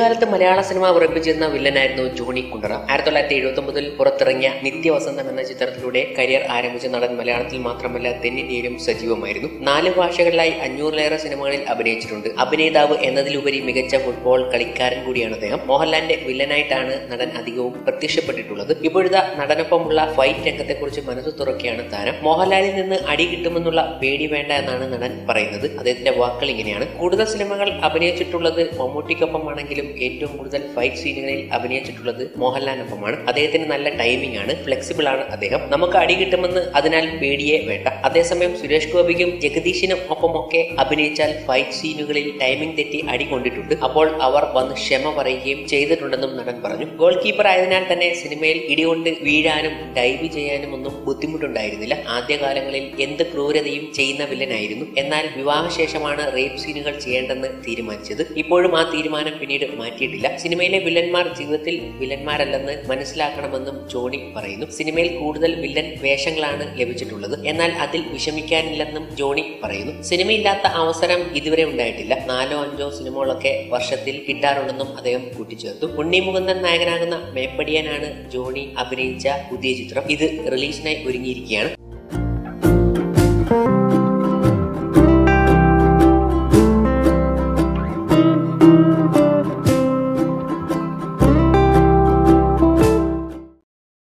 കുട്ടിക്കാലത്ത് മലയാള സിനിമ ഉറപ്പിച്ചിരുന്ന വില്ലനായിരുന്നു ജോണി കുണ്ടറ ആയിരത്തി തൊള്ളായിരത്തി എഴുപത്തി ഒമ്പതിൽ പുറത്തിറങ്ങിയ നിത്യവസന്തം എന്ന ചിത്രത്തിലൂടെ കരിയർ ആരംഭിച്ച നടൻ മലയാളത്തിൽ മാത്രമല്ല തെന്നിന്ത്യയിലും സജീവമായിരുന്നു നാല് ഭാഷകളിലായി അഞ്ഞൂറിലേറെ സിനിമകളിൽ അഭിനയിച്ചിട്ടുണ്ട് അഭിനേതാവ് എന്നതിലുപരി മികച്ച ഫുട്ബോൾ കളിക്കാരൻ കൂടിയാണ് അദ്ദേഹം മോഹൻലാലിന്റെ വില്ലനായിട്ടാണ് നടൻ അധികവും പ്രത്യക്ഷപ്പെട്ടിട്ടുള്ളത് ഇപ്പോഴത്തെ നടനൊപ്പമുള്ള ഫൈറ്റ് രംഗത്തെക്കുറിച്ച് മനസ്സ് തുറക്കുകയാണ് താരം മോഹൻലാലിൽ നിന്ന് അടി കിട്ടുമെന്നുള്ള പേടി വേണ്ട എന്നാണ് നടൻ പറയുന്നത് അദ്ദേഹത്തിന്റെ വാക്കുകൾ ഇങ്ങനെയാണ് കൂടുതൽ സിനിമകൾ അഭിനയിച്ചിട്ടുള്ളത് മമ്മൂട്ടിക്കൊപ്പമാണെങ്കിലും ഏറ്റവും കൂടുതൽ ഫൈറ്റ് സീനുകളിൽ അഭിനയിച്ചിട്ടുള്ളത് മോഹൻലാലിനൊപ്പമാണ് അദ്ദേഹത്തിന് നല്ല ടൈമിംഗ് ആണ് ഫ്ലെക്സിബിൾ ആണ് അദ്ദേഹം നമുക്ക് അടി കിട്ടുമെന്ന് അതിനാൽ പേടിയേ വേണ്ട അതേസമയം സുരേഷ് ഗോപിക്കും ജഗദീഷിനും ഒപ്പമൊക്കെ അഭിനയിച്ചാൽ ഫൈറ്റ് സീനുകളിൽ ടൈമിംഗ് തെറ്റി അടി കൊണ്ടിട്ടുണ്ട് അപ്പോൾ അവർ വന്ന് ക്ഷമ പറയുകയും ചെയ്തിട്ടുണ്ടെന്നും നടൻ പറഞ്ഞു ഗോൾ കീപ്പർ ആയതിനാൽ തന്നെ സിനിമയിൽ ഇടികൊണ്ട് വീഴാനും ഡൈവ് ചെയ്യാനും ഒന്നും ബുദ്ധിമുട്ടുണ്ടായിരുന്നില്ല ആദ്യകാലങ്ങളിൽ എന്ത് ക്രൂരതയും ചെയ്യുന്ന വില്ലനായിരുന്നു എന്നാൽ വിവാഹശേഷമാണ് റേപ്പ് സീനുകൾ ചെയ്യേണ്ടെന്ന് തീരുമാനിച്ചത് ഇപ്പോഴും ആ തീരുമാനം പിന്നീട് മാറ്റിയിട്ടില്ല സിനിമയിലെ വില്ലന്മാർ ജീവിതത്തിൽ വില്ലന്മാരല്ലെന്ന് മനസ്സിലാക്കണമെന്നും ജോണി പറയുന്നു സിനിമയിൽ കൂടുതൽ വില്ലൻ വേഷങ്ങളാണ് ലഭിച്ചിട്ടുള്ളത് എന്നാൽ അതിൽ വിഷമിക്കാനില്ലെന്നും ജോണി പറയുന്നു സിനിമയില്ലാത്ത അവസരം ഇതുവരെ ഉണ്ടായിട്ടില്ല നാലോ അഞ്ചോ സിനിമകളൊക്കെ വർഷത്തിൽ കിട്ടാറുണ്ടെന്നും അദ്ദേഹം കൂട്ടിച്ചേർത്തു ഉണ്ണി മുകുന്ദൻ നായകനാകുന്ന മേപ്പടിയാനാണ് ജോണി അഭിനയിച്ച പുതിയ ചിത്രം ഇത് റിലീസിനായി ഒരുങ്ങിയിരിക്കുകയാണ്